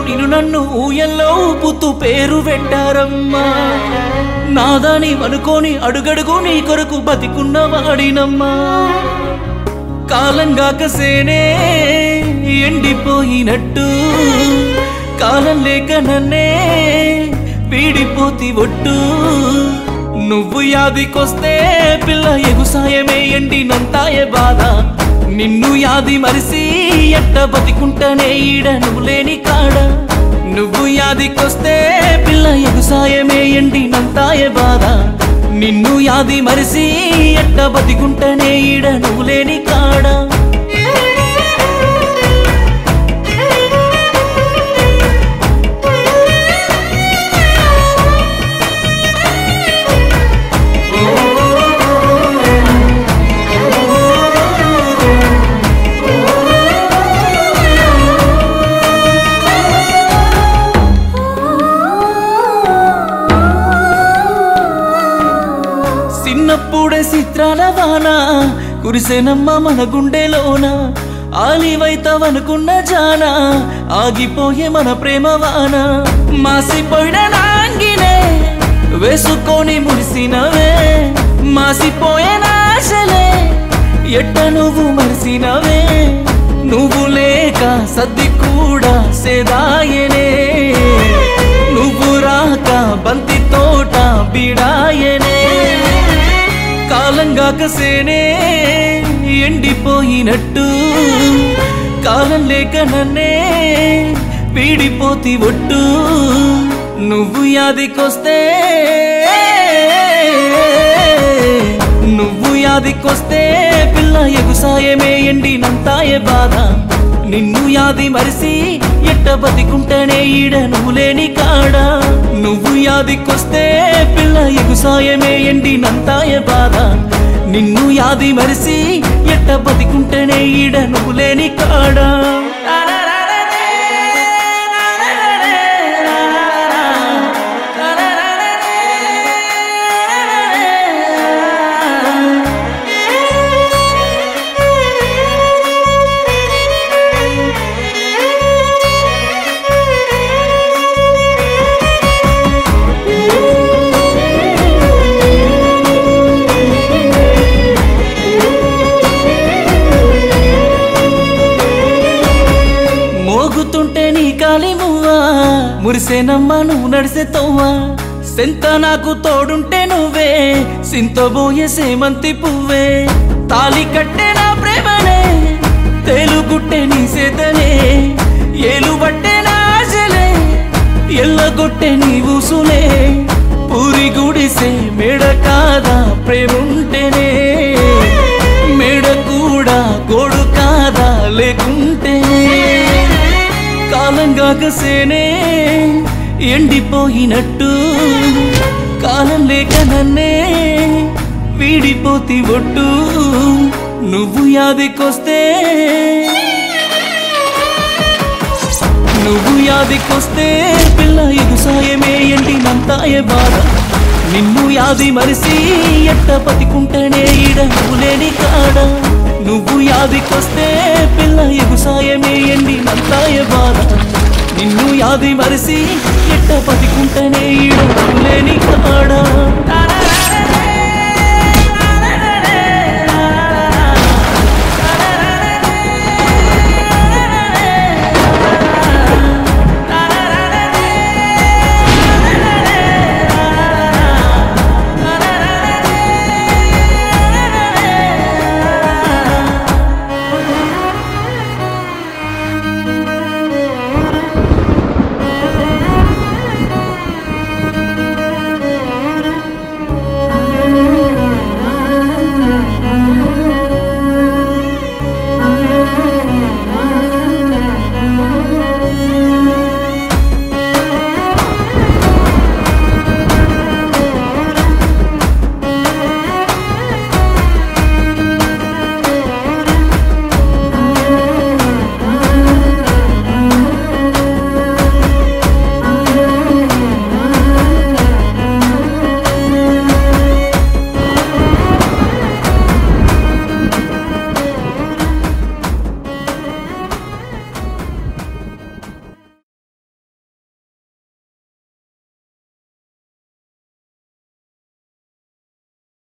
నిన్ను నన్ను ఊయల్లో ఊపుతూ పేరు పెట్టారమ్మా నాదని అనుకోని అడుగడుగు నీ కొరకు బతికున్న వాడినమ్మా కాలం కాకసేనే ఎండిపోయినట్టు కాలం లేక నన్నే వీడిపోతి ఒట్టు నువ్వు యాదికొస్తే పిల్ల ఎగుసాయమే ఎండినంతాయే బాధ నిన్ను యాది మరిసి ఎట్ట బతికుంటనే ఈడ నువ్వు లేని కాడ నువ్వు యాదికొస్తే పిల్ల ఎగుసాయమే ఎండినంతాయే బాధ నిన్ను యాది మరిసి ఎట్ట బతికుంటనే ఈడ నువ్వు లేని కాడ చిన్నప్పుడే చిత్రాల వాన కురిసెనమ్మ మన గుండెలోన ఆలివైతవనుకున్న జాన ఆగిపోయే మన ప్రేమ వాన మాసిపోయిన నాంగినే వేసుకొని మురిసినవే మాసిపోయే నాశలే ఎట్ట నువ్వు మరిసినవే నువ్వు లేక సద్ది కూడా సేదాయనే నువ్వు రాక బంతి తోట బిడాయనే కాలం కాకసేనే ఎండిపోయినట్టు కాలం లేక నన్నే వీడిపోతి ఒట్టు నువ్వు యాదికొస్తే నువ్వు యాదికొస్తే పిల్ల ఎగుసాయమే ఎండినంతాయే బాధ నిన్ను యాది మరిసి ఎట్ట బతికుంటేనే ఈడ నువ్వు లేని కాడ నువ్వు యాదికొస్తే పిల్ల ఎగుసాయమే ఎండినంతాయే బాధ నిన్ను యాది మరిసి ఎట్ట బతికుంటేనే ఈడ నువ్వు లేని కాడ మోగుతుంటే నీ కాలి మువ్వా మురిసేనమ్మా నువ్వు నడిసే తోవా సెంత నాకు తోడుంటే నువ్వే సింతబోయే సేమంతి పువ్వే తాలి కట్టే నా ప్రేమనే తేలుగుట్టే నీ సేతనే ఏలు పట్టే నా ఆశలే ఎల్లగొట్టే నీ ఊసులే పూరి గుడిసే మేడ కాదా ప్రేముంటేనే మేడ కూడా గోడు కాదా లేకుంటేనే కాలం కాకసేనే ఎండిపోయినట్టు కాలం లేక నన్నే వీడిపోతి ఒట్టు నువ్వు యాదికొస్తే నువ్వు యాదికొస్తే పిల్ల ఎగుసాయమే ఎండినంతాయే బాధ నిన్ను యాది మరిసి ఎట్ట బతికుంటేనే ఈడ నువ్వు లేని కాడ నువ్వు యాదికొస్తే పిల్ల ఎగుసాయమే ఎండినంతాయే బాధ నిన్ను యాది మరిసి ఎట్ట బతికుంటేనే ఈడ నువ్వు లేని కాడ